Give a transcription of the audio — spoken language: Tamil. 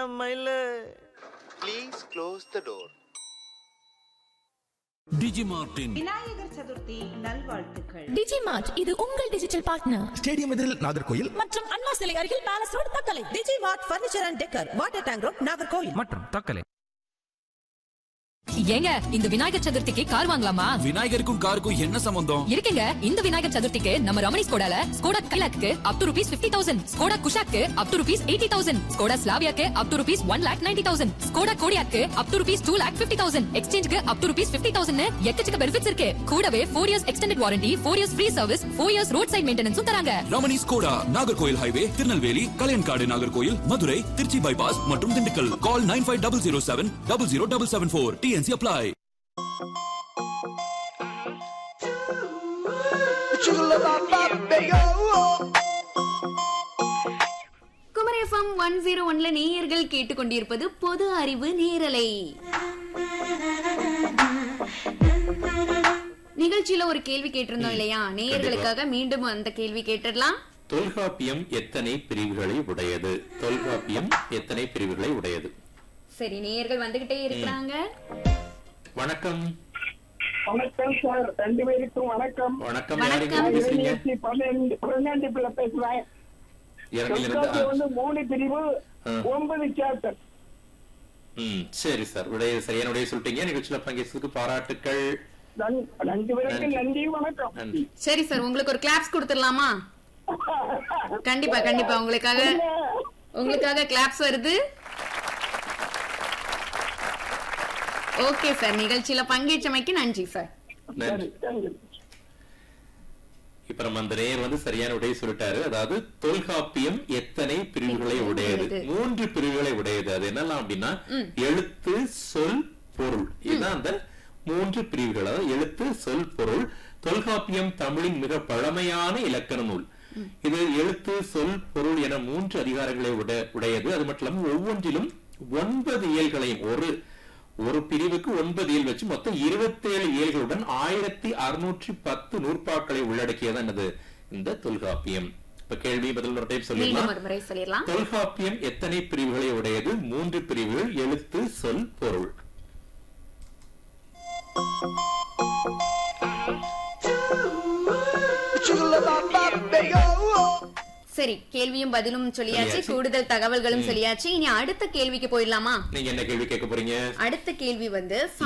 மயில Please close the door. டிஜிமார்டின் Vinayagar Chaturthi நல்வாழ்த்துக்கள் டிஜிமார்ட் இது உங்கள் டிஜிட்டல் பார்ட்னர் ஸ்டேடியம் எதிரில் நாகர்கோயில் மற்றும் அண்ணா சிலை அருகில் palace road Thuckalay Digimart furniture and decor water tank road Nagercoil மற்றும் தக்கலை ஏங்க இந்த விநாயகர் சதுர்த்திக்கு கார் வாங்கலாமா விநாயகருக்கும் காருக்கும் என்ன சம்பந்தம் இருக்குங்க இந்த விநாயகர் சதுர்த்திக்கு நம்ம ரமணி ஸ்கோடால ஸ்கோடா கைலாக்கு up to rupees fifty thousand Skoda குஷாக்கு up to rupees eighty thousand Skoda ஸ்லாவியாக்கு up to rupees one lakh ninety thousand Skoda கோடியாக்கு up to rupees two lakh fifty thousand எக்ஸ்சேஞ்சுக்கு up to rupees fifty thousand எக்கச்சக்க பெனிஃபிட்ஸ் இருக்கு கூடவே four years extended warranty four years free service four years road side மெயின்டெனன்ஸும் தராங்க Ramani Skoda Nagercoil highway Tirunelveli Kalaiyankadu Nagercoil Madurai Trichy bypass மற்றும் Dindigul call nine five double zero seven double zero double seven four TNC apply Kumari FM one zero ஒன்ல நேயர்கள் கேட்டுக்கொண்டிருப்பது பொது அறிவு நேரலை நிகழ்ச்சியில ஒரு கேள்வி கேட்டிருந்தோம் இல்லையா நேயர்களுக்காக மீண்டும் அந்த கேள்வி கேட்டுடலாம் தொல்காப்பியம் எத்தனை பிரிவுகளை உடையது தொல்காப்பியம் எத்தனை பிரிவுகளை உடையது சரி நேயர்கள் வந்துகிட்டே இருக்கிறாங்க வணக்கம் வணக்கம் சார் ரெண்டு பேருக்கும் வணக்கம் வணக்கம் வணக்கம். யாருங்க பேசுறீங்க யூனிவர்சிட்டி பன்னெண்டு பன்னெண்டு பிள்ளை பேசுறேன் இறங்கில தொல்காப்பியம் இருந்து வந்து மூணு பிரிவு ஆ. ஒன்பது சாப்டர் ம் சரி சார் விடைய சரியான விடைய சொல்லிட்டீங்க நிகழ்ச்சியில பங்கேற்றதுக்கு பாராட்டுக்கள் ரெண்டு பேருக்கும் நன்றி. நன்றி வணக்கம் நன்றி சரி சார் உங்களுக்கு ஒரு கிளாப்ஸ் கொடுத்துடலாமா கண்டிப்பா கண்டிப்பா உங்களுக்காக உங்களுக்காக கிளாப்ஸ் வருது ஓகே சார் நிகழ்ச்சியில பங்கேற்றமைக்கு நன்றி சார் நன்றி தேங்க்யூ இப்ப நம்ம அந்த நேயர் வந்து சரியான விடையை சொல்லிட்டாரு அதாவது தொல்காப்பியம் எத்தனை பிரிவுகளை உடையது உடையது. மூன்று பிரிவுகளை உடையது அது என்னெல்லாம் அப்படின்னா எழுத்து சொல் பொருள் இதுதான் அந்த மூன்று பிரிவுகள் அதாவது எழுத்து சொல் பொருள் தொல்காப்பியம் தமிழின் மிக பழமையான இலக்கண நூல் இது எழுத்து சொல் பொருள் என மூன்று அதிகாரங்களை உட- உடையது அது மட்டும் இல்லாமல் ஒவ்வொன்றிலும் ஒன்பது இயல்களையும் ஒரு ஒரு பிரிவுக்கு ஒன்பது இயல் வச்சு மொத்தம் இருபத்தேழு இயல்களுடன் ஆயிரத்தி அறுநூற்றி பத்து நூற்பாக்களை உள்ளடக்கியது என்னது இந்த தொல்காப்பியம் இப்ப கேள்வி பதில் ஒரு டைம் மீண்டும் சொல்லிடலாம் ஒரு முறை சொல்லிடலாம் தொல்காப்பியம் எத்தனை பிரிவுகளை உடையது மூன்று பிரிவுகள் எழுத்து சொல் பொருள் சரி கேள்வியும் பதிலும் சொல்லியாச்சு சொல்லியாச்சு. கூடுதல் தகவல்களும் சொல்லியாச்சு இனி அடுத்த கேள்விக்கு போயிடலாமா நீங்க என்ன கேள்வி கேட்க போறீங்க அடுத்த கேள்வி வந்து